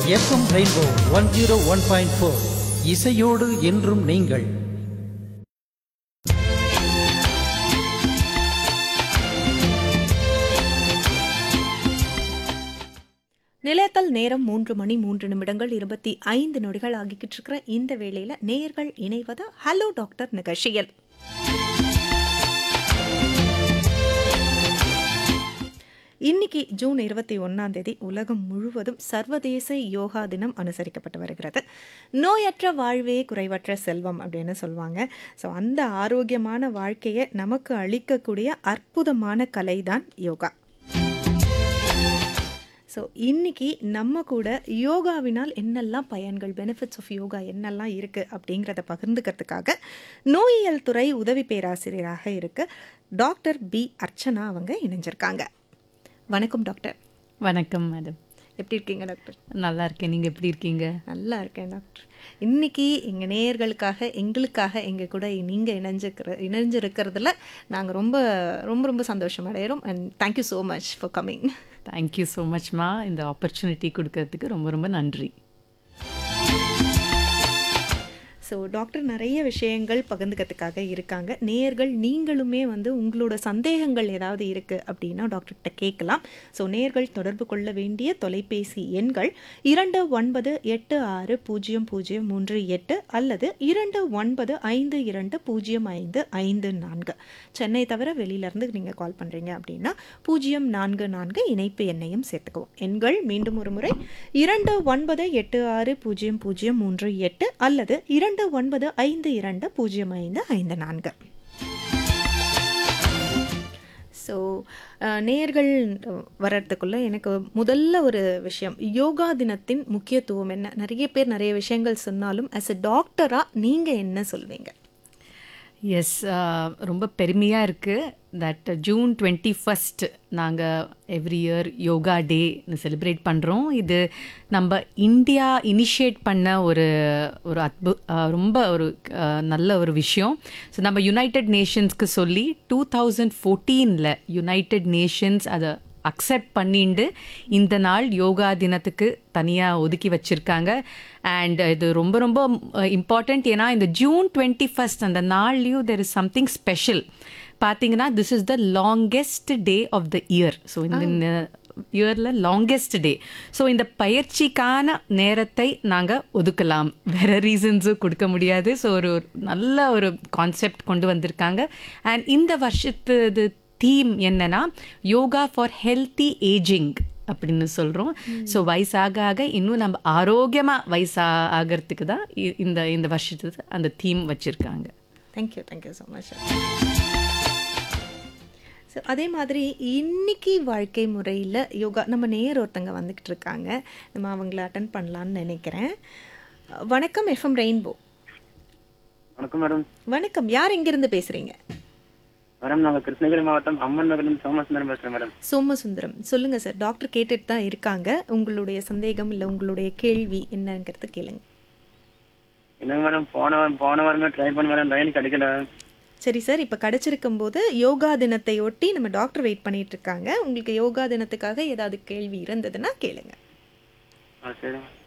FM rainbow one zero one point four இசையோடு என்றும் நீங்கள் நிலையத்தல் நேரம் மூன்று மணி மூன்று நிமிடங்கள் இருபத்தி ஐந்து நொடிகள் ஆகிக்கிட்டு இருக்கிற இந்த வேளையில நேயர்கள் இணைவது ஹலோ டாக்டர் நிகழ்ச்சியில் இன்னைக்கு ஜூன் இருபத்தி ஒன்றாம் தேதி உலகம் முழுவதும் சர்வதேச யோகா தினம் அனுசரிக்கப்பட்டு வருகிறது நோயற்ற வாழ்வே குறைவற்ற செல்வம் அப்படின்னு சொல்லுவாங்க ஸோ அந்த ஆரோக்கியமான வாழ்க்கையை நமக்கு அளிக்கக்கூடிய அற்புதமான கலை தான் யோகா ஸோ இன்னைக்கு நம்ம கூட யோகாவினால் என்னெல்லாம் பயன்கள் பெனிஃபிட்ஸ் ஆஃப் யோகா என்னெல்லாம் இருக்குது அப்படிங்கிறத பகிர்ந்துக்கிறதுக்காக நோயியல் துறை உதவி பேராசிரியராக இருக்கு டாக்டர் பி அர்ச்சனா அவங்க இணைஞ்சிருக்காங்க வணக்கம் டாக்டர் வணக்கம் மேடம் எப்படி இருக்கீங்க டாக்டர் நல்லா இருக்கேன் நீங்கள் எப்படி இருக்கீங்க நல்லா இருக்கேன் டாக்டர் இன்னைக்கு எங்கள் நேயர்களுக்காக எங்களுக்காக எங்கள் கூட நீங்கள் இணைஞ்சிருக்கிற இணைஞ்சிருக்கிறதுல நாங்கள் ரொம்ப ரொம்ப ரொம்ப சந்தோஷம் அடையிறோம் and thank you so much for coming thank you so மச்மா இந்த ஆப்பர்ச்சுனிட்டி கொடுக்கறதுக்கு ரொம்ப ரொம்ப நன்றி ஸோ டாக்டர் நிறைய விஷயங்கள் பகிர்ந்துக்கிறதுக்காக இருக்காங்க நேயர்கள் நீங்களுமே வந்து உங்களோட சந்தேகங்கள் ஏதாவது இருக்குது அப்படின்னா டாக்டர்கிட்ட கேட்கலாம் ஸோ நேயர்கள் தொடர்பு கொள்ள வேண்டிய தொலைபேசி எண்கள் இரண்டு ஒன்பது எட்டு ஆறு பூஜ்ஜியம் பூஜ்ஜியம் மூன்று எட்டு அல்லது இரண்டு ஒன்பது ஐந்து இரண்டு பூஜ்ஜியம் ஐந்து ஐந்து நான்கு சென்னை தவிர வெளியிலேருந்து நீங்கள் கால் பண்ணுறீங்க அப்படின்னா பூஜ்ஜியம் நான்கு நான்கு இணைப்பு எண்ணையும் சேர்த்துக்குவோம் எண்கள் மீண்டும் ஒரு முறை இரண்டு ஒன்பது எட்டு ஆறு பூஜ்ஜியம் பூஜ்ஜியம் மூன்று எட்டு அல்லது இரண்டு ஒன்பது ஐந்து இரண்டு பூஜ்ஜியம் ஐந்து ஐந்து நான்கு ஸோ நேர்கள் வர்றதுக்குள்ள எனக்கு முதல்ல ஒரு விஷயம் யோகா தினத்தின் முக்கியத்துவம் என்ன நிறைய பேர் நிறைய விஷயங்கள் சொன்னாலும் ஆஸ் எ டாக்டராக நீங்கள் என்ன சொல்வீங்க எஸ் ரொம்ப பெருமையாக இருக்குது தட் ஜூன் டுவெண்ட்டி ஃபஸ்ட் நாங்கள் எவ்ரி இயர் யோகா டேன்னு செலிப்ரேட் பண்ணுறோம் இது நம்ம இந்தியா இனிஷியேட் பண்ண ஒரு ஒரு அத்பு அஹ், ரொம்ப ஒரு அஹ், நல்ல ஒரு விஷயம் ஸோ நம்ம யுனைடெட் நேஷன்ஸ்க்கு சொல்லி டூ தௌசண்ட் ஃபோர்டீனில் யுனைடெட் நேஷன்ஸ் அதை அக்செப்ட் பண்ணிண்டு இந்த நாள் யோகா தினத்துக்கு தனியாக ஒதுக்கி வச்சுருக்காங்க அண்ட் இது ரொம்ப ரொம்ப இம்பார்ட்டண்ட் ஏன்னா இந்த ஜூன் டுவெண்ட்டி ஃபஸ்ட் அந்த நாள்லேயும் தெர் இஸ் சம்திங் ஸ்பெஷல் பார்த்தீங்கன்னா this is the longest day of the year so இந்த இயரில் லாங்கெஸ்ட் டே ஸோ இந்த பயிற்சிக்கான நேரத்தை நாங்கள் ஒதுக்கலாம் வேறு ரீசன்ஸும் கொடுக்க முடியாது ஸோ ஒரு ஒரு நல்ல ஒரு கான்செப்ட் கொண்டு வந்திருக்காங்க அண்ட் இந்த வருஷத்து இது தீம் என்னன்னா யோகா ஃபார் ஹெல்த்தி ஏஜிங் அப்படின்னு சொல்கிறோம் ஸோ வயசாக ஆக இன்னும் நம்ம ஆரோக்கியமாக வயசா ஆகிறதுக்கு தான் இ- இந்த இந்த வருஷத்துக்கு அந்த தீம் வச்சுருக்காங்க thank you thank you so much so அதே மாதிரி இன்னைக்கு வாழ்க்கை முறையில் யோகா நம்ம நேர் ஒருத்தங்க வந்துக்கிட்டு இருக்காங்க நம்ம அவங்கள அட்டன் பண்ணலான்னு நினைக்கிறேன் வணக்கம் எஃப்எம் ரெயின்போ வணக்கம் மேடம் வணக்கம் யார் எங்கேருந்து பேசுகிறீங்க மேடம் நாங்கள் கிருஷ்ணகிரி மாவட்டம் அம்மன் நகர்லேருந்து சோமசுந்தரம் பேசுகிறேன் மேடம் சோமசுந்தரம் சொல்லுங்கள் சார் டாக்டர் கேட்டுட்டு தான் இருக்காங்க உங்களுடைய சந்தேகம் இல்லை உங்களுடைய கேள்வி என்னங்கிறது கேளுங்க என்னங்க மேடம் போன வாரம் போன வாரமே ட்ரை பண்ண மேடம் லைன் கிடைக்கல சரி சார் இப்போ கிடச்சிருக்கும் போது யோகா தினத்தை ஒட்டி நம்ம டாக்டர் வெயிட் பண்ணிட்டு இருக்காங்க உங்களுக்கு யோகா தினத்துக்காக ஏதாவது கேள்வி இருந்ததுன்னா கேளுங்க ஆ சரி